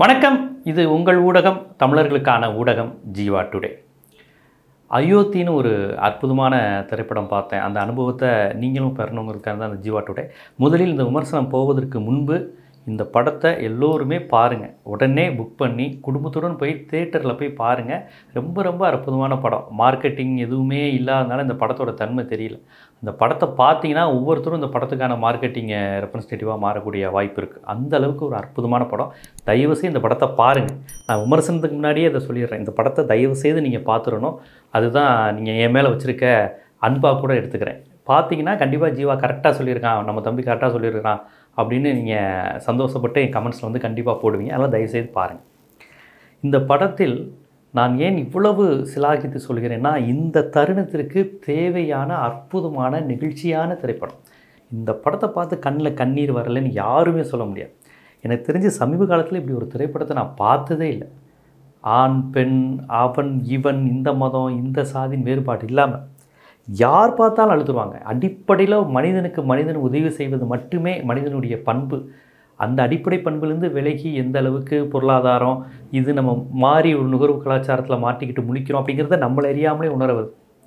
வணக்கம் இது உங்கள் ஊடகம் தமிழர்களுக்கான ஊடகம் ஜீவா டுடே அயோத்தின்னு ஒரு அற்புதமான திரைப்படம் பார்த்தேன் அந்த அனுபவத்தை நீங்களும் பெறணுங்கிறதுக்காக தான் அந்த ஜீவா டுடே முதலில் இந்த விமர்சனம் போவதற்கு முன்பு இந்த படத்தை எல்லோருமே பாருங்கள் உடனே புக் பண்ணி குடும்பத்துடன் போய் தேட்டரில் போய் பாருங்கள் ரொம்ப ரொம்ப அற்புதமான படம் மார்க்கெட்டிங் எதுவுமே இல்லாதனால இந்த படத்தோட தன்மை தெரியல அந்த படத்தை பார்த்தீங்கன்னா ஒவ்வொருத்தரும் இந்த படத்துக்கான மார்க்கெட்டிங்கை ரெப்ரஸன்டேட்டிவாக மாறக்கூடிய வாய்ப்பு இருக்குது அந்த அளவுக்கு ஒரு அற்புதமான படம் தயவுசெய்து இந்த படத்தை பாருங்கள் நான் விமர்சனத்துக்கு முன்னாடியே அதை சொல்லிடுறேன் இந்த படத்தை தயவுசெய்து நீங்கள் பார்த்துடணும் அதுதான் நீங்கள் என் மேலே வச்சுருக்க அன்பாக கூட எடுத்துக்கிறேன் பார்த்தீங்கன்னா கண்டிப்பாக ஜீவா கரெக்டாக சொல்லியிருக்கான் நம்ம தம்பி கரெக்டாக சொல்லியிருக்கான் அப்படின்னு நீங்கள் சந்தோஷப்பட்டு என் கமெண்ட்ஸில் வந்து கண்டிப்பாக போடுவீங்க அதெல்லாம் தயவுசெய்து பாருங்கள் இந்த படத்தில் நான் ஏன் இவ்வளவு சிலாகித்து சொல்கிறேன்னா இந்த தருணத்திற்கு தேவையான அற்புதமான நெகிழ்ச்சியான திரைப்படம் இந்த படத்தை பார்த்து கண்ணில் கண்ணீர் வரலைன்னு யாருமே சொல்ல முடியாது எனக்கு தெரிஞ்சு சமீப காலத்தில் இப்படி ஒரு திரைப்படத்தை நான் பார்த்ததே இல்லை ஆண் பெண் அவன் இவன் இந்த மதம் இந்த சாதின் வேறுபாடு இல்லாமல் யார் பார்த்தாலும் அழுதுருவாங்க அடிப்படையில் மனிதனுக்கு மனிதன் உதவி செய்வது மட்டுமே மனிதனுடைய பண்பு அந்த அடிப்படை பண்புலேருந்து விலகி எந்த அளவுக்கு பொருளாதாரம் இது நம்ம மாறி ஒரு நுகர்வு கலாச்சாரத்தில் மாட்டிக்கிட்டு முழிக்கிறோம் அப்படிங்கிறத நம்மளை அறியாமலே உணர்வது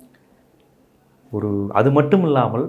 ஒரு அது மட்டும் இல்லாமல்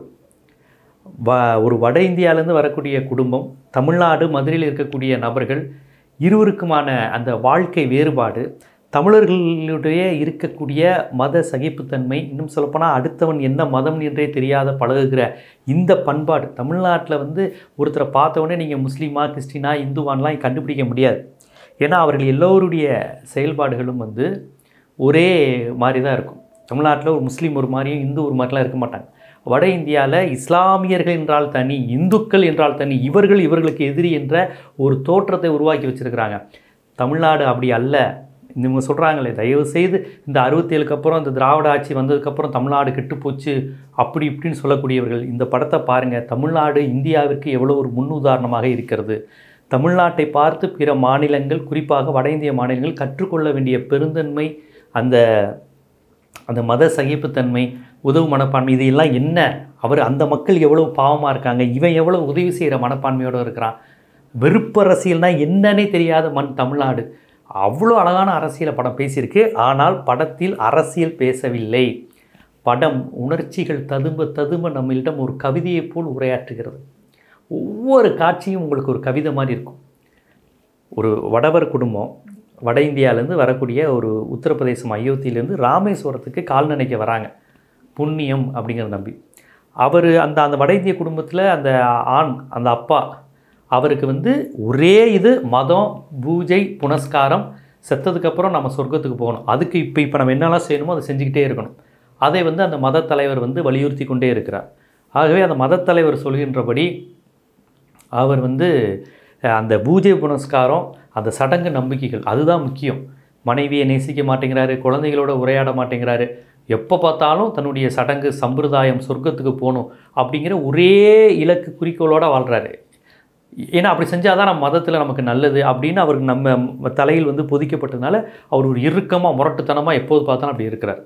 வ ஒரு வட இந்தியாவிலேருந்து வரக்கூடிய குடும்பம் தமிழ்நாடு மதுரையில் இருக்கக்கூடிய நபர்கள் இருவருக்குமான அந்த வாழ்க்கை வேறுபாடு தமிழர்களுடைய இருக்கக்கூடிய மத சகிப்புத்தன்மை இன்னும் சொல்லப்போனால் அடுத்தவன் என்ன மதம் என்றே தெரியாத பழகுகிற இந்த பண்பாடு தமிழ்நாட்டில் வந்து ஒருத்தரை பார்த்தவொடனே நீங்கள் முஸ்லீமா கிறிஸ்டினா இந்துவான்லாம் கண்டுபிடிக்க முடியாது ஏன்னா அவர்கள் எல்லோருடைய செயல்பாடுகளும் வந்து ஒரே மாதிரி தான் இருக்கும் தமிழ்நாட்டில் ஒரு முஸ்லீம் ஒரு மாதிரியும் இந்து ஒரு மாதிரிலாம் இருக்க மாட்டாங்க வட இந்தியாவில் இஸ்லாமியர்கள் என்றால் தனி இந்துக்கள் என்றால் தனி இவர்கள் இவர்களுக்கு எதிரி என்ற ஒரு தோற்றத்தை உருவாக்கி வச்சுருக்கிறாங்க தமிழ்நாடு அப்படி அல்ல இவங்க சொல்கிறாங்களே தயவு செய்து இந்த அறுபத்தேழுக்கு அப்புறம் இந்த திராவிட ஆட்சி வந்ததுக்கப்புறம் தமிழ்நாடு கெட்டுப்போச்சு அப்படி இப்படின்னு சொல்லக்கூடியவர்கள் இந்த படத்தை பாருங்கள் தமிழ்நாடு இந்தியாவிற்கு எவ்வளோ ஒரு முன்னுதாரணமாக இருக்கிறது தமிழ்நாட்டை பார்த்து பிற மாநிலங்கள் குறிப்பாக வட இந்திய மாநிலங்கள் கற்றுக்கொள்ள வேண்டிய பெருந்தன்மை அந்த அந்த மத சகிப்புத்தன்மை உதவு மனப்பான்மை இது எல்லாம் என்ன அவர் அந்த மக்கள் எவ்வளோ பாவமாக இருக்காங்க இவன் எவ்வளோ உதவி செய்கிற மனப்பான்மையோடு இருக்கிறான் வெறுப்பு அரசியல்னா என்னன்னே தெரியாத மண் தமிழ்நாடு அவ்வளோ அழகான அரசியலை படம் பேசியிருக்கு ஆனால் படத்தில் அரசியல் பேசவில்லை படம் உணர்ச்சிகள் ததும்ப ததும்ப நம்மளிடம் ஒரு கவிதையைப் போல் உரையாற்றுகிறது ஒவ்வொரு காட்சியும் உங்களுக்கு ஒரு கவிதை மாதிரி இருக்கும் ஒரு வடவர் குடும்பம் வட இந்தியாவிலேருந்து வரக்கூடிய ஒரு உத்தரப்பிரதேசம் அயோத்தியிலேருந்து ராமேஸ்வரத்துக்கு கால்நடைக்க வராங்க புண்ணியம் அப்படிங்கிற நம்பி அவர் அந்த அந்த வட இந்திய குடும்பத்தில் அந்த ஆண் அந்த அப்பா அவருக்கு வந்து ஒரே இது மதம் பூஜை புனஸ்காரம் செத்ததுக்கப்புறம் நம்ம சொர்க்கத்துக்கு போகணும் அதுக்கு இப்போ இப்போ நம்ம என்னெல்லாம் செய்யணுமோ அதை செஞ்சுக்கிட்டே இருக்கணும் அதை வந்து அந்த மத தலைவர் வந்து வலியுறுத்தி கொண்டே இருக்கிறார் ஆகவே அந்த மத தலைவர் சொல்கின்றபடி அவர் வந்து அந்த பூஜை புனஸ்காரம் அந்த சடங்கு நம்பிக்கைகள் அதுதான் முக்கியம் மனைவியை நேசிக்க மாட்டேங்கிறாரு குழந்தைகளோட உரையாட மாட்டேங்கிறாரு எப்போ பார்த்தாலும் தன்னுடைய சடங்கு சம்பிரதாயம் சொர்க்கத்துக்கு போகணும் அப்படிங்கிற ஒரே இலக்கு குறிக்கோளோடு வாழ்கிறாரு ஏன்னா அப்படி செஞ்சால் தான் நம்ம மதத்தில் நமக்கு நல்லது அப்படின்னு அவருக்கு நம்ம தலையில் வந்து பொதிக்கப்பட்டதுனால அவர் ஒரு இறுக்கமாக முரட்டுத்தனமாக எப்போது பார்த்தாலும் அப்படி இருக்கிறார்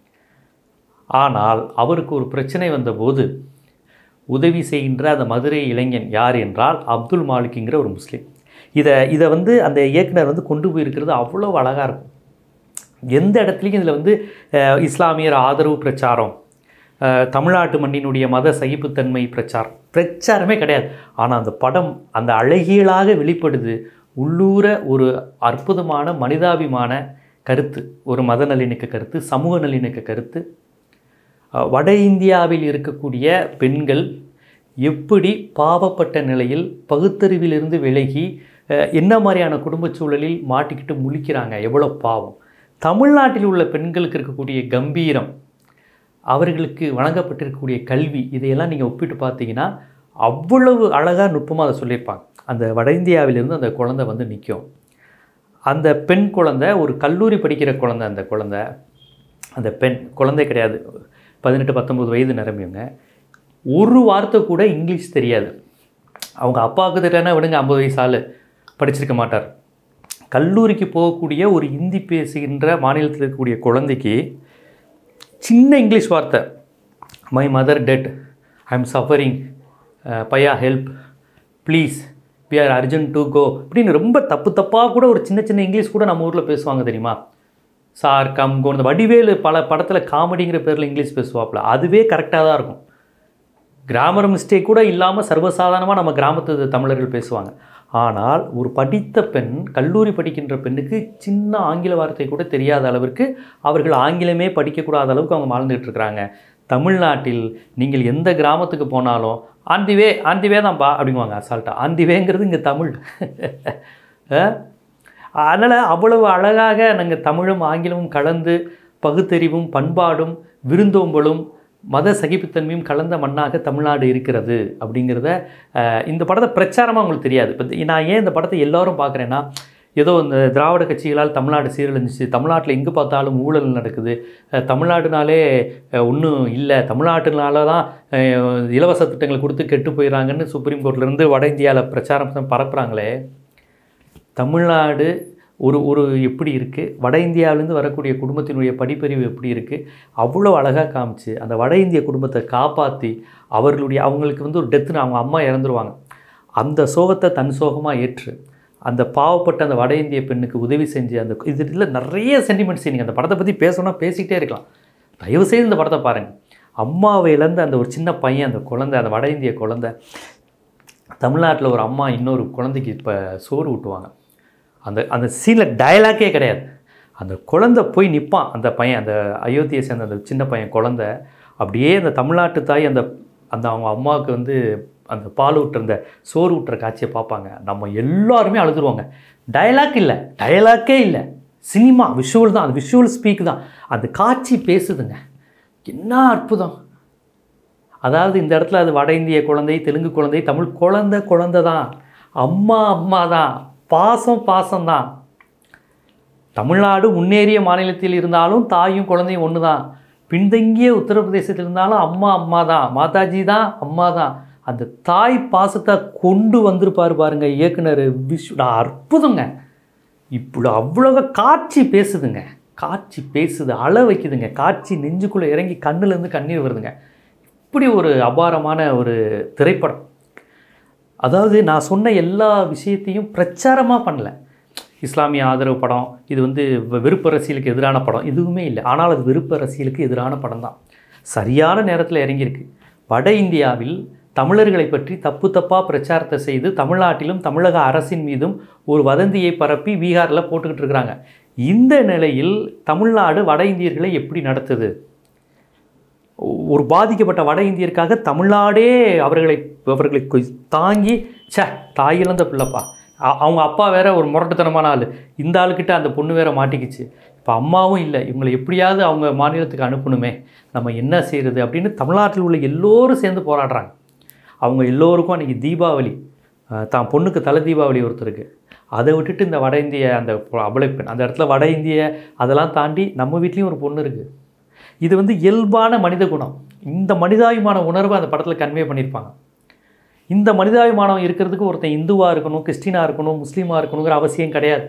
ஆனால் அவருக்கு ஒரு பிரச்சனை வந்தபோது உதவி செய்கின்ற அந்த மதுரை இளைஞன் யார் என்றால் அப்துல் மாலிக்குங்கிற ஒரு முஸ்லீம் இதை இதை வந்து அந்த இயக்குனர் வந்து கொண்டு போயிருக்கிறது அவ்வளோ அழகாக இருக்கும் எந்த இடத்துலையும் இதில் வந்து இஸ்லாமியர் ஆதரவு பிரச்சாரம் தமிழ்நாட்டு மண்ணினுடைய மத சகிப்புத்தன்மை பிரச்சாரம் பிரச்சாரமே கிடையாது ஆனால் அந்த படம் அந்த அழகியலாக வெளிப்படுது உள்ளூர ஒரு அற்புதமான மனிதாபிமான கருத்து ஒரு மத நல்லிணக்க கருத்து சமூக நல்லிணக்க கருத்து வட இந்தியாவில் இருக்கக்கூடிய பெண்கள் எப்படி பாவப்பட்ட நிலையில் பகுத்தறிவிலிருந்து விலகி என்ன மாதிரியான குடும்ப சூழலில் மாட்டிக்கிட்டு முழிக்கிறாங்க எவ்வளோ பாவம் தமிழ்நாட்டில் உள்ள பெண்களுக்கு இருக்கக்கூடிய கம்பீரம் அவர்களுக்கு வழங்கப்பட்டிருக்கக்கூடிய கல்வி இதையெல்லாம் நீங்கள் ஒப்பிட்டு பார்த்தீங்கன்னா அவ்வளவு அழகாக நுட்பமாக அதை சொல்லியிருப்பாங்க அந்த வட இந்தியாவிலிருந்து அந்த குழந்தை வந்து நிற்கும் அந்த பெண் குழந்தை ஒரு கல்லூரி படிக்கிற குழந்தை அந்த குழந்தை அந்த பெண் குழந்தை கிடையாது பதினெட்டு பத்தொம்பது வயது நிரம்பியவங்க ஒரு வார்த்தை கூட இங்கிலீஷ் தெரியாது அவங்க அப்பாவுக்கு தெரியலன்னா விடுங்க ஐம்பது வயசு ஆள் படிச்சிருக்க மாட்டார் கல்லூரிக்கு போகக்கூடிய ஒரு இந்தி பேசுகின்ற மாநிலத்தில் இருக்கக்கூடிய குழந்தைக்கு சின்ன இங்கிலீஷ் வார்த்தை my mother dead I am suffering பையா help please we are urgent to go அப்படின்னு ரொம்ப தப்பு தப்பாக கூட ஒரு சின்ன சின்ன இங்கிலீஷ் கூட நம்ம ஊரில் பேசுவாங்க தெரியுமா சார் கம் கோ இந்த வடிவேலு பல படத்தில் காமெடிங்கிற பேரில் இங்கிலீஷ் பேசுவாப்புல அதுவே கரெக்டாக தான் இருக்கும் கிராமர் மிஸ்டேக் கூட இல்லாமல் சர்வசாதாரணமாக நம்ம கிராமத்து தமிழர்கள் பேசுவாங்க ஆனால் ஒரு படித்த பெண் கல்லூரி படிக்கின்ற பெண்ணுக்கு சின்ன ஆங்கில வார்த்தை கூட தெரியாத அளவிற்கு அவர்கள் ஆங்கிலமே படிக்கக்கூடாத அளவுக்கு அவங்க வாழ்ந்துகிட்டு இருக்கிறாங்க தமிழ்நாட்டில் நீங்கள் எந்த கிராமத்துக்கு போனாலும் ஆந்திவே ஆந்திவே தான்ப்பா அப்படிங்குவாங்க அசால்ட்டா ஆந்திவேங்கிறது இங்கே தமிழ் அதனால் அவ்வளவு அழகாக நாங்கள் தமிழும் ஆங்கிலமும் கலந்து பகுத்தறிவும் பண்பாடும் விருந்தோம்பலும் மத சகிப்புத்தன்மையும் கலந்த மண்ணாக தமிழ்நாடு இருக்கிறது அப்படிங்கிறத அஹ், இந்த படத்தை பிரச்சாரமாக உங்களுக்கு தெரியாது இப்போ நான் ஏன் இந்த படத்தை எல்லாரும் பார்க்குறேன்னா ஏதோ இந்த திராவிட கட்சிகளால் தமிழ்நாடு சீரழிஞ்சிச்சு தமிழ்நாட்டில் எங்கே பார்த்தாலும் ஊழல் நடக்குது அஹ், தமிழ்நாடுனாலே ஒன்றும் இல்லை தமிழ்நாட்டுனால தான் அஹ், இலவச திட்டங்களை கொடுத்து கெட்டு போயிடறாங்கன்னு சுப்ரீம் கோர்ட்லேருந்து வட இந்தியாவில் பிரச்சாரம் பரப்புகிறாங்களே தமிழ்நாடு ஒரு ஒரு எப்படி இருக்குது வட இந்தியாவிலேருந்து வரக்கூடிய குடும்பத்தினுடைய படிப்பறிவு எப்படி இருக்குது அவ்வளோ அழகாக காமிச்சு அந்த வட இந்திய குடும்பத்தை காப்பாற்றி அவர்களுடைய அவங்களுக்கு வந்து ஒரு டெத்துன்னு அவங்க அம்மா இறந்துருவாங்க அந்த சோகத்தை தன் சோகமாக ஏற்று அந்த பாவப்பட்ட அந்த வட இந்திய பெண்ணுக்கு உதவி செஞ்சு அந்த இதில் நிறைய சென்டிமெண்ட்ஸ் நீங்கள் அந்த படத்தை பற்றி பேசணும்னா பேசிக்கிட்டே இருக்கலாம் தயவு செய்து இந்த படத்தை பாருங்கள் அம்மாவை இழந்த அந்த ஒரு சின்ன பையன் அந்த குழந்தை அந்த வட இந்திய குழந்தை தமிழ்நாட்டில் ஒரு அம்மா இன்னொரு குழந்தைக்கு இப்போ சோறு ஊட்டுவாங்க அந்த அந்த சீனில் டயலாக்கே கிடையாது அந்த குழந்தை போய் நிற்பான் அந்த பையன் அந்த அயோத்தியை சேர்ந்த அந்த சின்ன பையன் குழந்தை அப்படியே அந்த தமிழ்நாட்டு தாய் அந்த அந்த அவங்க அம்மாவுக்கு வந்து அந்த பால் ஊட்டுற அந்த சோறு ஊட்டுற காட்சியை பார்ப்பாங்க நம்ம எல்லாருமே அழுதுருவாங்க டயலாக் இல்லை டயலாக்கே இல்லை சினிமா விஷுவல் தான் அது விஷுவல் ஸ்பீக் தான் அந்த காட்சி பேசுதுங்க என்ன அற்புதம் அதாவது இந்த இடத்துல அது வட இந்திய குழந்தை தெலுங்கு குழந்தை தமிழ் குழந்தை குழந்தை தான் அம்மா அம்மா தான் பாசம் பாசம் தான் தமிழ்நாடு முன்னேறிய மாநிலத்தில் இருந்தாலும் தாயும் குழந்தையும் ஒன்று தான் பின்தங்கிய உத்தரப்பிரதேசத்தில் இருந்தாலும் அம்மா அம்மா தான் மாதாஜி தான் அம்மா தான் அந்த தாய் பாசத்தை கொண்டு வந்திருப்பார் பாருங்க இயக்குனர் விஷு நான் அற்புதங்க இப்படி அவ்வளோ காட்சி பேசுதுங்க காட்சி பேசுது அழ வைக்குதுங்க காட்சி நெஞ்சுக்குள்ளே இறங்கி கண்ணுலேருந்து கண்ணீர் வருதுங்க இப்படி ஒரு அபாரமான ஒரு திரைப்படம் அதாவது நான் சொன்ன எல்லா விஷயத்தையும் பிரச்சாரமாக பண்ணல இஸ்லாமிய ஆதரவு படம் இது வந்து வெ- வெறுப்பு அரசியலுக்கு எதிரான படம் எதுவுமே இல்லை ஆனால் அது வெறுப்பு அரசியலுக்கு எதிரான படம் தான் சரியான நேரத்தில் இறங்கியிருக்கு வட இந்தியாவில் தமிழர்களை பற்றி தப்பு தப்பாக பிரச்சாரத்தை செய்து தமிழ்நாட்டிலும் தமிழக அரசின் மீதும் ஒரு வதந்தியை பரப்பி பீகாரில் போட்டுக்கிட்டு இருக்கிறாங்க இந்த நிலையில் தமிழ்நாடு வட இந்தியர்களை எப்படி நடத்துது ஒரு பாதிக்கப்பட்ட வட இந்தியருக்காக தமிழ்நாடே அவர்களை அவர்களை கொ- தாங்கி ச்சே தாயிழந்த பிள்ளைப்பா அ- அவங்க அப்பா வேற ஒரு முரட்டுத்தனமான ஆள் இந்த ஆளுக்கிட்ட அந்த பொண்ணு வேற மாட்டிக்கிச்சு இப்போ அம்மாவும் இல்லை இவங்களை எப்படியாவது அவங்க மாநிலத்துக்கு அனுப்பணுமே நம்ம என்ன செய்கிறது அப்படின்னு தமிழ்நாட்டில் உள்ள எல்லோரும் சேர்ந்து போராடுறாங்க அவங்க எல்லோருக்கும் அன்றைக்கி தீபாவளி அஹ், தான் பொண்ணுக்கு தலை தீபாவளி ஒருத்தருக்கு அதை விட்டுட்டு இந்த வட இந்திய அந்த அபலைப்பெண் அந்த இடத்துல வட இந்திய அதெல்லாம் தாண்டி நம்ம வீட்லேயும் ஒரு பொண்ணு இருக்குது இது வந்து இயல்பான மனித குணம் இந்த மனிதாபிமான உணர்வை அந்த படத்தில் கன்வே பண்ணியிருப்பாங்க இந்த மனிதாபிமானம் இருக்கிறதுக்கு ஒருத்தன் இந்துவாக இருக்கணும் கிறிஸ்டினாக இருக்கணும் முஸ்லீமாக இருக்கணுங்கிற அவசியம் கிடையாது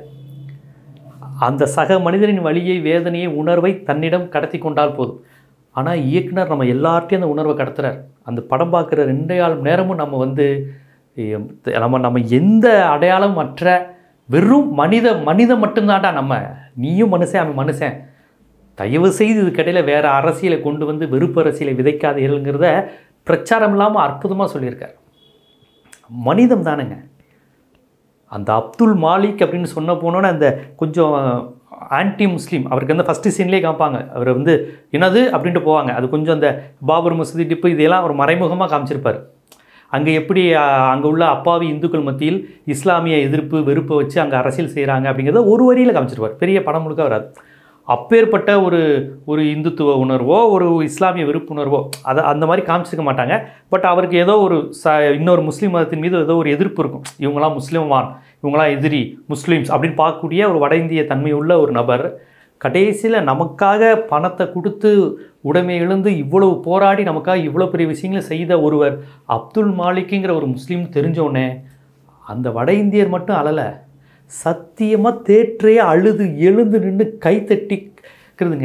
அந்த சக மனிதனின் வழியை வேதனையை உணர்வை தன்னிடம் கடத்தி கொண்டால் போதும் ஆனால் இயக்குனர் நம்ம எல்லார்ட்டையும் அந்த உணர்வை கடத்துறார் அந்த படம் பார்க்குற ரெண்டே ஆள் நேரமும் நம்ம வந்து எம், நம்ம நம்ம எந்த அடையாளம் மற்ற வெறும் மனித மனிதன் மட்டும்தான்டா நம்ம நீயும் மனுஷன் அவன் மனுஷன் தயவு செய்து இதுக்கடையில் வேறு அரசியலை கொண்டு வந்து வெறுப்பு அரசியலை விதைக்காதீர்கள்ங்கிறத பிரச்சாரம் இல்லாமல் அற்புதமாக சொல்லியிருக்கார் மனிதம் தானுங்க அந்த அப்துல் மாலிக் அப்படின்னு சொன்ன போனோன்னே அந்த கொஞ்சம் ஆன்டி முஸ்லீம் அவருக்கு வந்து ஃபஸ்ட்டு சீன்லேயே காமிப்பாங்க அவர் வந்து என்னது அப்படின்ட்டு போவாங்க அது கொஞ்சம் அந்த பாபர் மசூதி டிப்பு இதெல்லாம் அவர் மறைமுகமாக காமிச்சிருப்பார் அங்கே எப்படி அங்கே உள்ள அப்பாவி இந்துக்கள் மத்தியில் இஸ்லாமிய எதிர்ப்பு வெறுப்பை வச்சு அங்கே அரசியல் செய்கிறாங்க அப்படிங்கிறத ஒரு வரியில் காமிச்சிருப்பார் பெரிய படம் முழுக்க வராது அப்பேற்பட்ட ஒரு ஒரு இந்துத்துவ உணர்வோ ஒரு இஸ்லாமிய வெறுப்புணர்வோ அதை அந்த மாதிரி காமிச்சிருக்க மாட்டாங்க பட் அவருக்கு ஏதோ ஒரு ச இன்னொரு முஸ்லீம் மதத்தின் மீது ஏதோ ஒரு எதிர்ப்பு இருக்கும் இவங்களாம் முஸ்லீமான் இவங்களாம் எதிரி முஸ்லீம்ஸ் அப்படின்னு பார்க்கக்கூடிய ஒரு வட இந்திய தன்மை உள்ள ஒரு நபர் கடைசியில் நமக்காக பணத்தை கொடுத்து உடைமை இழந்து இவ்வளவு போராடி நமக்காக இவ்வளோ பெரிய விஷயங்களை செய்த ஒருவர் அப்துல் மாலிக்குங்கிற ஒரு முஸ்லீம் தெரிஞ்சோடனே அந்த வட இந்தியர் மட்டும் அழலை சத்தியமாக தேற்றே அழுது எழுந்து நின்று கை தட்டிக்கிறதுங்க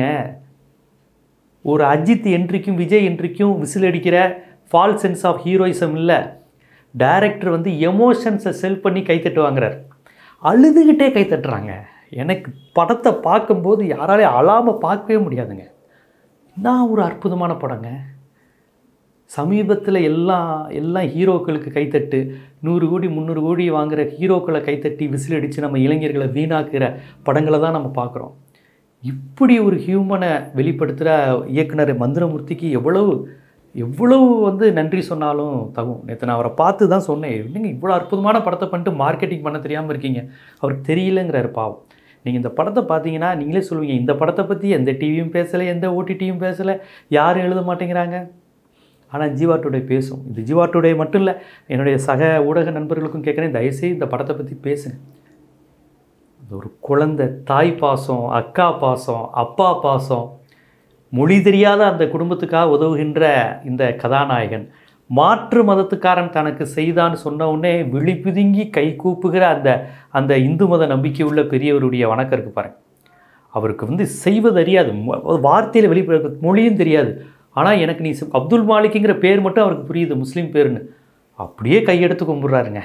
ஒரு அஜித் என்ட்ரிக்கும் விஜய் என்ட்ரிக்கும் விசில் அடிக்கிற ஃபால் சென்ஸ் ஆஃப் ஹீரோயிசம் இல்லை டைரக்டர் வந்து எமோஷன்ஸை செல் பண்ணி கைத்தட்டு வாங்குறார் அழுதுகிட்டே கைத்தட்டுறாங்க எனக்கு படத்தை பார்க்கும்போது யாராலையும் அழாமல் பார்க்கவே முடியாதுங்க என்ன ஒரு அற்புதமான படங்க சமீபத்தில் எல்லா எல்லா ஹீரோக்களுக்கு கைத்தட்டு நூறு கோடி முந்நூறு கோடி வாங்குகிற ஹீரோக்களை கைத்தட்டி விசில் அடித்து நம்ம இளைஞர்களை வீணாக்குற படங்களை தான் நம்ம பார்க்குறோம் இப்படி ஒரு ஹியூமனை வெளிப்படுத்துகிற இயக்குனர் மந்திரமூர்த்திக்கு எவ்வளவு எவ்வளவு வந்து நன்றி சொன்னாலும் தகும் நேற்று நான் அவரை பார்த்து தான் சொன்னேன் என்னங்க இவ்வளோ அற்புதமான படத்தை பண்ணிட்டு மார்க்கெட்டிங் பண்ண தெரியாமல் இருக்கீங்க அவருக்கு தெரியலங்கிறாரு பாவம் நீங்கள் இந்த படத்தை பார்த்தீங்கன்னா நீங்களே சொல்லுவீங்க இந்த படத்தை பற்றி எந்த டிவியும் பேசலை எந்த ஓடிடியும் பேசலை யாரும் எழுத மாட்டேங்கிறாங்க ஆனால் ஜீவா டுடே பேசும் இது ஜீவா டுடே மட்டும் இல்லை என்னுடைய சக ஊடக நண்பர்களுக்கும் கேட்குறேன் தயவுசெய்து இந்த படத்தை பற்றி பேசுங்க இது ஒரு குழந்தை தாய் பாசம் அக்கா பாசம் அப்பா பாசம் மொழி தெரியாத அந்த குடும்பத்துக்காக உதவுகின்ற இந்த கதாநாயகன் மாற்று மதத்துக்காரன் தனக்கு செய்தான்னு சொன்ன உடனே விழி பிதுங்கி கை கூப்புகிற அந்த அந்த இந்து மத நம்பிக்கை உள்ள பெரியவருடைய வணக்கம் இருக்கு பாருங்க அவருக்கு வந்து செய்வது அறியாது மொ- வார்த்தையில் வெளிப்படுத்த மொழியும் தெரியாது ஆனால் எனக்கு நீ சொ- அப்துல் மாலிக்குங்கிற பேர் மட்டும் அவருக்கு புரியுது முஸ்லீம் பேருன்னு அப்படியே கையெடுத்து கும்பிட்றாருங்க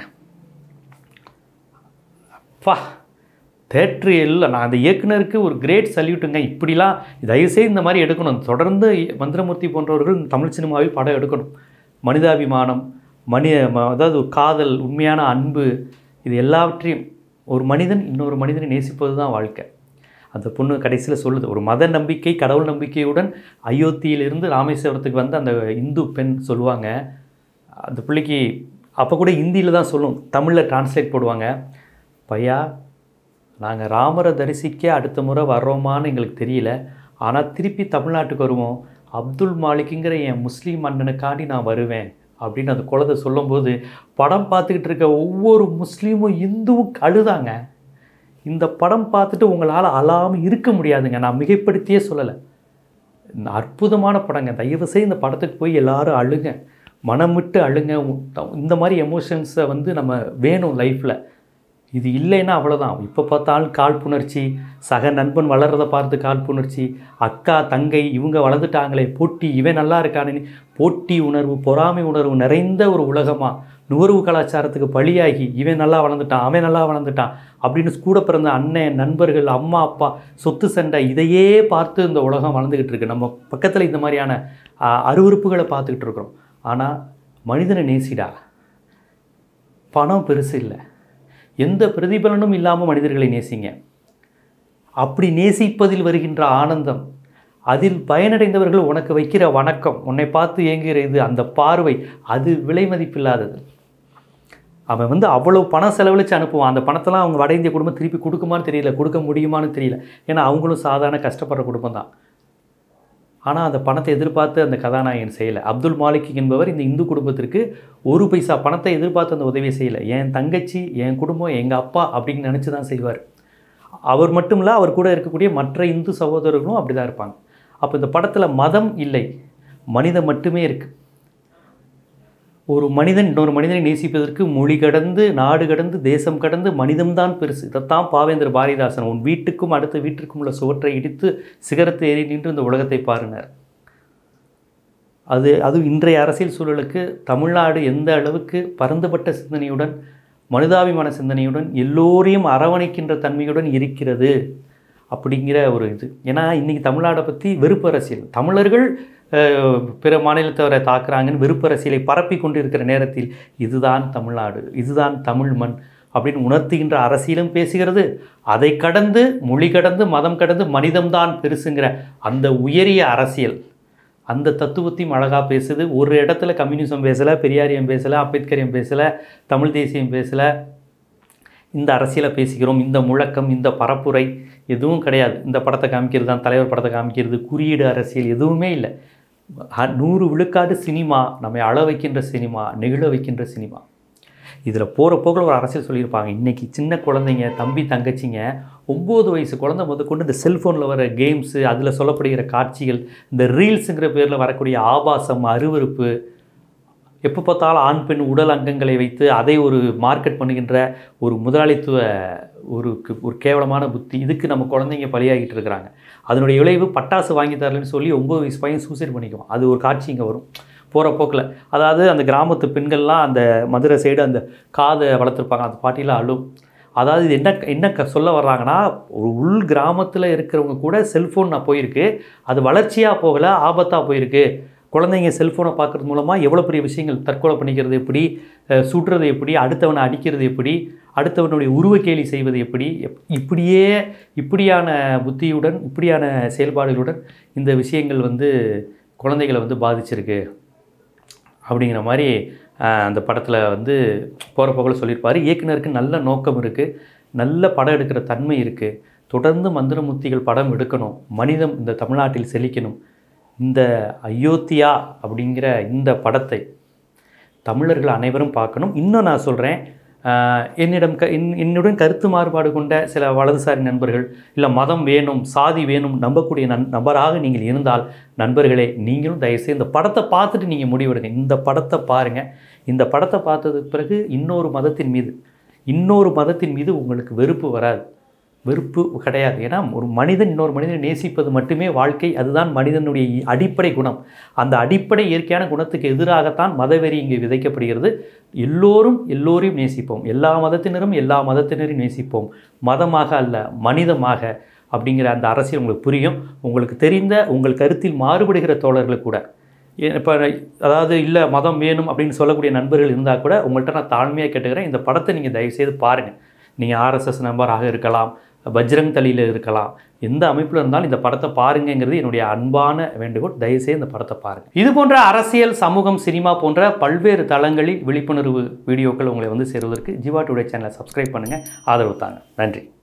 அப்பா தேட்ரு இல்லை நான் அந்த இயக்குனருக்கு ஒரு கிரேட் சல்யூட்டுங்க இப்படிலாம் தயவுசெய்து இந்த மாதிரி எடுக்கணும் தொடர்ந்து மந்திரமூர்த்தி போன்றவர்கள் தமிழ் சினிமாவில் படம் எடுக்கணும் மனிதாபிமானம் மனி ம- அதாவது காதல் உண்மையான அன்பு இது எல்லாவற்றையும் ஒரு மனிதன் இன்னொரு மனிதனை நேசிப்பது தான் வாழ்க்கை அந்த பொண்ணு கடைசியில் சொல்லுது ஒரு மத நம்பிக்கை கடவுள் நம்பிக்கையுடன் அயோத்தியிலிருந்து ராமேஸ்வரத்துக்கு வந்து அந்த இந்து பெண் சொல்லுவாங்க அந்த பிள்ளைக்கு அப்போ கூட ஹிந்தியில் தான் சொல்லும் தமிழில் டிரான்ஸ்லேட் போடுவாங்க பையா நாங்கள் ராமரை தரிசிக்க அடுத்த முறை வர்றோமான்னு எங்களுக்கு தெரியல ஆனால் திருப்பி தமிழ்நாட்டுக்கு வருவோம் அப்துல் மாலிக்குங்கிற என் முஸ்லீம் அண்ணனுக்காண்டி நான் வருவேன் அப்படின்னு அந்த குழந்தை சொல்லும்போது படம் பார்த்துக்கிட்டு இருக்க ஒவ்வொரு முஸ்லீமும் இந்துவும் அழுதாங்க இந்த படம் பார்த்துட்டு உங்களால் அழாமல் இருக்க முடியாதுங்க நான் மிகைப்படுத்தியே சொல்லலை இந்த அற்புதமான படங்க தயவு செய்து இந்த படத்துக்கு போய் எல்லாரும் அழுங்க மனம் விட்டு அழுங்க உ- இந்த மாதிரி எமோஷன்ஸை வந்து நம்ம வேணும் லைஃப்பில் இது இல்லைன்னா அவ்வளோதான் இப்போ பார்த்தாலும் காழ்ப்புணர்ச்சி சக நண்பன் வளர்றதை பார்த்து காழ்ப்புணர்ச்சி அக்கா தங்கை இவங்க வளர்ந்துட்டாங்களே போட்டி இவன் நல்லா இருக்கானே போட்டி உணர்வு பொறாமை உணர்வு நிறைந்த ஒரு உலகமாக நுகர்வு கலாச்சாரத்துக்கு பலியாகி இவன் நல்லா வளர்ந்துட்டான் அவன் நல்லா வளர்ந்துட்டான் அப்படின்னு கூட பிறந்த அண்ணன் நண்பர்கள் அம்மா அப்பா சொத்து சண்டை இதையே பார்த்து இந்த உலகம் வளர்ந்துக்கிட்டு இருக்கு நம்ம பக்கத்தில் இந்த மாதிரியான ஆ, அருவருப்புகளை பார்த்துக்கிட்டு இருக்கிறோம் ஆனால் மனிதனை நேசிடா பணம் பெருசு இல்லை எந்த பிரதிபலனும் இல்லாமல் மனிதர்களை நேசிங்க அப்படி நேசிப்பதில் வருகின்ற ஆனந்தம் அதில் பயனடைந்தவர்கள் உனக்கு வைக்கிற வணக்கம் உன்னை பார்த்து ஏங்குகிற இது அந்த பார்வை அது விலை மதிப்பில்லாதது அவன் வந்து அவ்வளோ பணம் செலவழித்து அனுப்புவான் அந்த பணத்தெல்லாம் அவங்க வட இந்திய குடும்பம் திருப்பி கொடுக்குமான்னு தெரியல கொடுக்க முடியுமான்னு தெரியல ஏன்னா அவங்களும் சாதாரண கஷ்டப்படுற குடும்பம் தான் ஆனால் அந்த பணத்தை எதிர்பார்த்து அந்த கதாநாயகன் செய்யலை அப்துல் மாலிக் என்பவர் இந்த இந்து குடும்பத்திற்கு ஒரு பைசா பணத்தை எதிர்பார்த்து அந்த உதவியை செய்யலை என் தங்கச்சி என் குடும்பம் எங்கள் அப்பா அப்படின்னு நினச்சி தான் செய்வார் அவர் மட்டும் இல்லை அவர் கூட இருக்கக்கூடிய மற்ற இந்து சகோதரர்களும் அப்படி தான் இருப்பாங்க அப்போ இந்த படத்தில் மதம் இல்லை மனிதம் மட்டுமே இருக்குது ஒரு மனிதன் இன்னொரு மனிதனை நேசிப்பதற்கு மொழி கடந்து நாடு கடந்து தேசம் கடந்து மனிதம்தான் பெருசு இதைத்தான் பாவேந்தர் பாரதிதாசன் உன் வீட்டுக்கும் அடுத்த வீட்டிற்கும் உள்ள சுவற்றை இடித்து சிகரத்தை ஏறி நின்று இந்த உலகத்தை பாருனார் அது அது இன்றைய அரசியல் சூழலுக்கு தமிழ்நாடு எந்த அளவுக்கு பரந்துபட்ட சிந்தனையுடன் மனிதாபிமான சிந்தனையுடன் எல்லோரையும் அரவணைக்கின்ற தன்மையுடன் இருக்கிறது அப்படிங்கிற ஒரு இது ஏன்னா இன்றைக்கி தமிழ்நாடை பற்றி வெறுப்பு அரசியல் தமிழர்கள் அஹ், பிற மாநிலத்தவரை தாக்குறாங்கன்னு வெறுப்பு அரசியலை பரப்பி கொண்டு இருக்கிற நேரத்தில் இதுதான் தமிழ்நாடு இதுதான் தமிழ் மண் அப்படின்னு உணர்த்துகின்ற அரசியலும் பேசுகிறது அதை கடந்து மொழி கடந்து மதம் கடந்து மனிதம்தான் பெருசுங்கிற அந்த உயரிய அரசியல் அந்த தத்துவத்தையும் அழகாக பேசுது ஒரு இடத்துல கம்யூனிசம் பேசலை பெரியாரியம் பேசலை அம்பேத்கரியம் பேசலை தமிழ் தேசியம் பேசலை இந்த அரசியலை பேசிக்கிறோம் இந்த முழக்கம் இந்த பரப்புரை எதுவும் கிடையாது இந்த படத்தை காமிக்கிறது தான் தலைவர் படத்தை காமிக்கிறது குறியீடு அரசியல் எதுவுமே இல்லை அ- நூறு விழுக்காடு சினிமா நம்மை அழ வைக்கின்ற சினிமா நெகிழ வைக்கின்ற சினிமா இதில் போகிற போக்கில் ஒரு அரசியல் சொல்லியிருப்பாங்க இன்றைக்கி சின்ன குழந்தைங்க தம்பி தங்கச்சிங்க ஒம்பது வயசு குழந்தை முதற்கொண்டு இந்த செல்ஃபோனில் வர கேம்ஸு அதில் சொல்லப்படுகிற காட்சிகள் இந்த ரீல்ஸுங்கிற பேரில் வரக்கூடிய ஆபாசம் அருவருப்பு எப்போ பார்த்தாலும் ஆண் பெண் உடல் அங்கங்களை வைத்து அதை ஒரு மார்க்கெட் பண்ணுகின்ற ஒரு முதலாளித்துவ ஒரு கு- ஒரு கேவலமான புத்தி இதுக்கு நம்ம குழந்தைங்க பலியாகிட்டு இருக்கிறாங்க அதனுடைய விளைவு பட்டாசு வாங்கி தரலன்னு சொல்லி ஒம்பது வயசு பையன் சூசைட் பண்ணிக்குவான் அது ஒரு காட்சி இங்கே வரும் போகிற போக்கில் அதாவது அந்த கிராமத்து பெண்கள்லாம் அந்த மதுரை சைடு அந்த காதை வளர்த்துருப்பாங்க அந்த பாட்டிலாம் அழும் அதாவது இது என்ன என்ன க- சொல்ல வர்றாங்கன்னா ஒரு உள் கிராமத்தில் இருக்கிறவங்க கூட செல்ஃபோன் நான் போயிருக்கு அது வளர்ச்சியாக போகலை ஆபத்தாக போயிருக்கு குழந்தைங்க செல்ஃபோனை பார்க்கறது மூலமாக எவ்வளோ பெரிய விஷயங்கள் தற்கொலை பண்ணிக்கிறது எப்படி அஹ், சுடுறது எப்படி அடுத்தவனை அடிக்கிறது எப்படி அடுத்தவனுடைய உருவக்கேலி செய்வது எப்படி எப்- இப்படியே இப்படியான புத்தியுடன் இப்படியான செயல்பாடுகளுடன் இந்த விஷயங்கள் வந்து குழந்தைகளை வந்து பாதிச்சிருக்கு அப்படிங்கிற மாதிரி ஆஹ், அந்த படத்தில் வந்து போகிற போக்கில் சொல்லியிருப்பார் இயக்குனருக்கு நல்ல நோக்கம் இருக்குது நல்ல படம் எடுக்கிற தன்மை இருக்குது தொடர்ந்து மந்திரமுத்திகள் படம் எடுக்கணும் மனிதம் இந்த தமிழ்நாட்டில் செழிக்கணும் இந்த அயோத்தியா அப்படிங்கிற இந்த படத்தை தமிழர்கள் அனைவரும் பார்க்கணும் இன்னும் நான் சொல்கிறேன் என்னிடம் க என் என்னுடன் கருத்து மாறுபாடு கொண்ட சில வலதுசாரி நண்பர்கள் இல்லை மதம் வேணும் சாதி வேணும் நம்பக்கூடிய நன் நபராக நீங்கள் இருந்தால் நண்பர்களே நீங்களும் தயவுசெய்து இந்த படத்தை பார்த்துட்டு நீங்கள் முடிவெடுங்க இந்த படத்தை பாருங்கள் இந்த படத்தை பார்த்ததுக்கு பிறகு இன்னொரு மதத்தின் மீது இன்னொரு மதத்தின் மீது உங்களுக்கு வெறுப்பு வராது வெறுப்பு கிடையாது ஏன்னா ஒரு மனிதன் இன்னொரு மனிதனை நேசிப்பது மட்டுமே வாழ்க்கை அதுதான் மனிதனுடைய இ- அடிப்படை குணம் அந்த அடிப்படை இயற்கையான குணத்துக்கு எதிராகத்தான் மதவெறி இங்கே விதைக்கப்படுகிறது எல்லோரும் எல்லோரையும் நேசிப்போம் எல்லா மதத்தினரும் எல்லா மதத்தினரையும் நேசிப்போம் மதமாக அல்ல மனிதமாக அப்படிங்கிற அந்த அரசியல் உங்களுக்கு புரியும் உங்களுக்கு தெரிந்த உங்கள் கருத்தில் மாறுபடுகிற தோழர்கள் கூட இப்போ அதாவது இல்லை மதம் வேணும் அப்படின்னு சொல்லக்கூடிய நண்பர்கள் இருந்தால் கூட உங்கள்கிட்ட நான் தாழ்மையாக கேட்டுக்கிறேன் இந்த படத்தை நீங்கள் தயவுசெய்து பாருங்கள் நீங்கள் ஆர்எஸ்எஸ் நம்பராக இருக்கலாம் பஜ்ரங் தளியில் இருக்கலாம் எந்த அமைப்பில் இருந்தாலும் இந்த படத்தை பாருங்கங்கிறது என்னுடைய அன்பான வேண்டுகோள் தயவுசெய்து இந்த படத்தை பாருங்கள் இது போன்ற அரசியல் சமூகம் சினிமா போன்ற பல்வேறு தளங்களில் விழிப்புணர்வு வீடியோக்கள் உங்களை வந்து சேருவதற்கு ஜிவா டுடே சேனலை சப்ஸ்கிரைப் பண்ணுங்கள் ஆதரவு தாங்க நன்றி